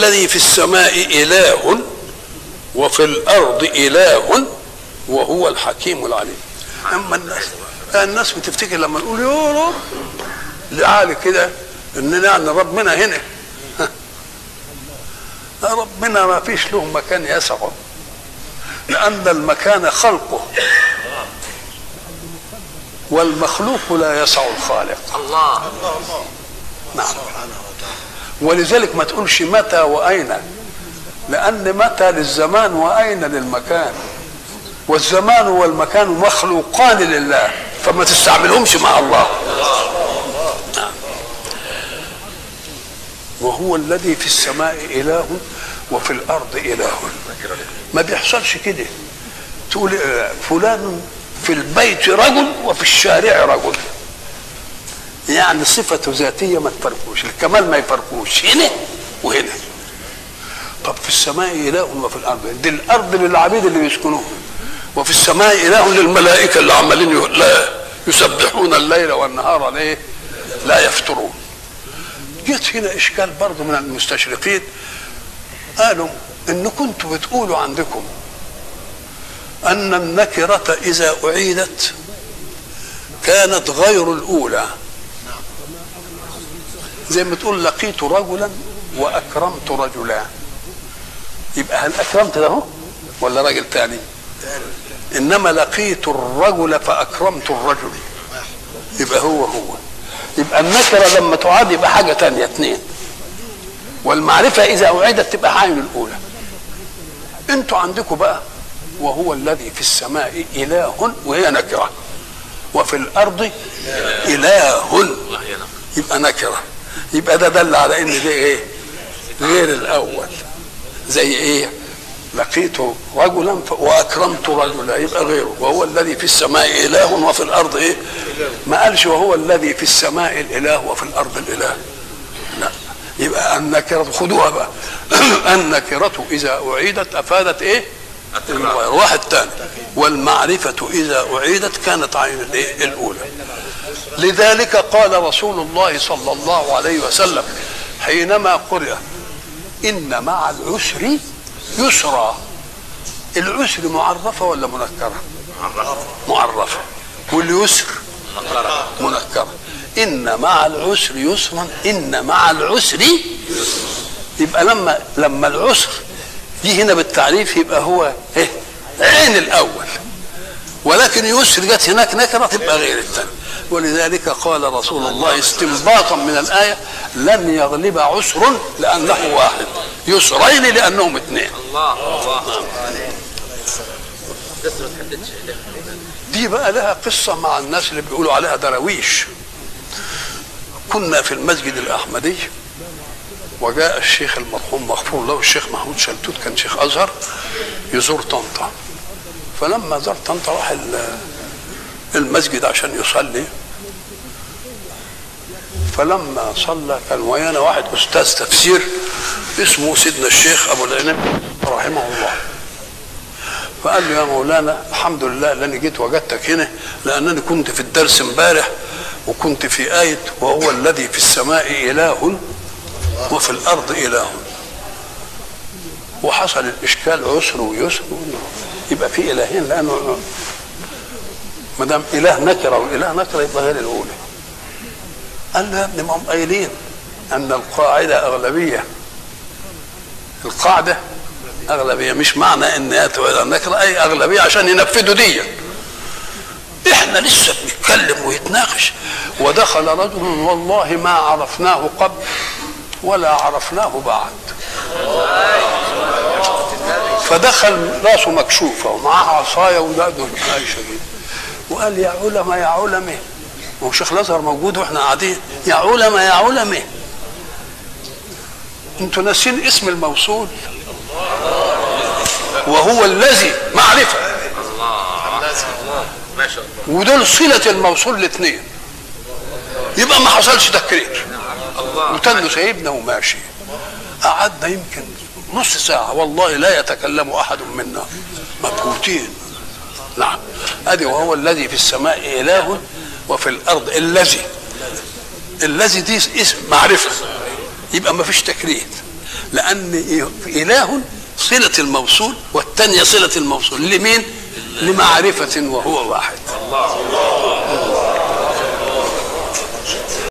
الذي في السماء إله وفي الأرض إله وهو الحكيم العليم أما الناس الناس بتفتكر لما نقول يا رب لعالي كده إننا يعني ربنا هنا ربنا ما فيش له مكان يسعه لأن المكان خلقه والمخلوق لا يسع الخالق الله نعم ولذلك ما تقولش متى وأين لأن متى للزمان وأين للمكان والزمان والمكان مخلوقان لله فما تستعملهمش مع الله نعم. وهو الذي في السماء إله وفي الأرض إله ما بيحصلش كده تقول آه، فلان في البيت رجل وفي الشارع رجل يعني صفته ذاتية ما تفرقوش الكمال ما يفرقوش هنا وهنا طب في السماء إله وفي الأرض دي الأرض للعبيد اللي بيسكنوها وفي السماء إله للملائكة اللي عمالين ي- لا يسبحون الليل والنهار ليه لا يفترون جت هنا إشكال برضه من المستشرقين قالوا إن كنتوا بتقولوا عندكم أن النكرة إذا أعيدت كانت غير الأولى زي ما تقول لقيت رجلا وأكرمت رجلا يبقى هل أكرمت له ولا راجل تاني إنما لقيت الرجل فأكرمت الرجل يبقى هو هو يبقى النكرة لما تعاد يبقى حاجة تانية اتنين والمعرفة إذا أعيدت تبقى عين الأولى انتوا عندكم بقى وهو الذي في السماء إله وهي نكرة وفي الأرض إله يبقى نكرة يبقى ده دل على إن ده إيه غير الأول زي إيه لقيت رجلا ف- وأكرمت رجلا يبقى غيره وهو الذي في السماء إله وفي الأرض إيه ما قالش وهو الذي في السماء الإله وفي الأرض الإله لا يبقى النكرة خدوها بقى النكرة إذا أعيدت أفادت إيه؟ الغير واحد تاني والمعرفة إذا أعيدت كانت عين الإيه؟ الأولى لذلك قال رسول الله صلى الله عليه وسلم حينما قرأ إن مع العسر يسرا العسر معرفة ولا منكرة؟ معرفة واليسر منكرة إن مع العسر يسرا إن مع العسر يبقى لما لما العسر يجي هنا بالتعريف يبقى هو إيه؟ عين الأول ولكن يسر جت هناك نكرة تبقى غير الثاني ولذلك قال رسول الله استنباطا من الآية لن يغلب عسر لأنه واحد يسرين لأنهم اثنين الله الله لسه ما تحددش دي بقى لها قصة مع الناس اللي بيقولوا عليها دراويش كنا في المسجد الأحمدي وجاء الشيخ المرحوم مغفور له الشيخ محمود شلتوت كان شيخ أزهر يزور طنطا فلما زار طنطا راح ال- المسجد عشان يصلي فلما صلى كان ويانا واحد أستاذ تفسير اسمه سيدنا الشيخ أبو العنب رحمه الله فقال له يا مولانا الحمد لله اني جيت وجدتك هنا لانني كنت في الدرس امبارح وكنت في آية وهو الذي في السماء إله وفي الأرض إله وحصل الإشكال عسر ويسر يبقى في إلهين لأنه ما دام إله نكرة وإله نكرة يبقى غير الأولى قال له يا ابني ما هم قايلين أن القاعدة أغلبية القاعدة أغلبية مش معنى إن يأتوا النكرة أي أغلبية عشان ينفذوا دي إحنا لسه بنتكلم ويتناقش ودخل رجل والله ما عرفناه قبل ولا عرفناه بعد فدخل راسه مكشوفة ومعاه عصاية ودقنه عايشة كده وقال يا علماء يا علماء هو شيخ الازهر موجود واحنا قاعدين يا علماء يا علماء انتوا ناسين اسم الموصول وهو الذي معرفه ما شاء الله ودول صله الموصول الاثنين يبقى ما حصلش تكرير الله وتنه سايبنا وماشي قعدنا يمكن نص ساعة والله لا يتكلم أحد منا مبهوتين نعم أدي وهو الذي في السماء إله وفي الأرض الذي الذي دي اسم معرفة يبقى ما فيش تكرير لان اله صله الموصول والثانيه صله الموصول لمين لمعرفه وهو واحد الله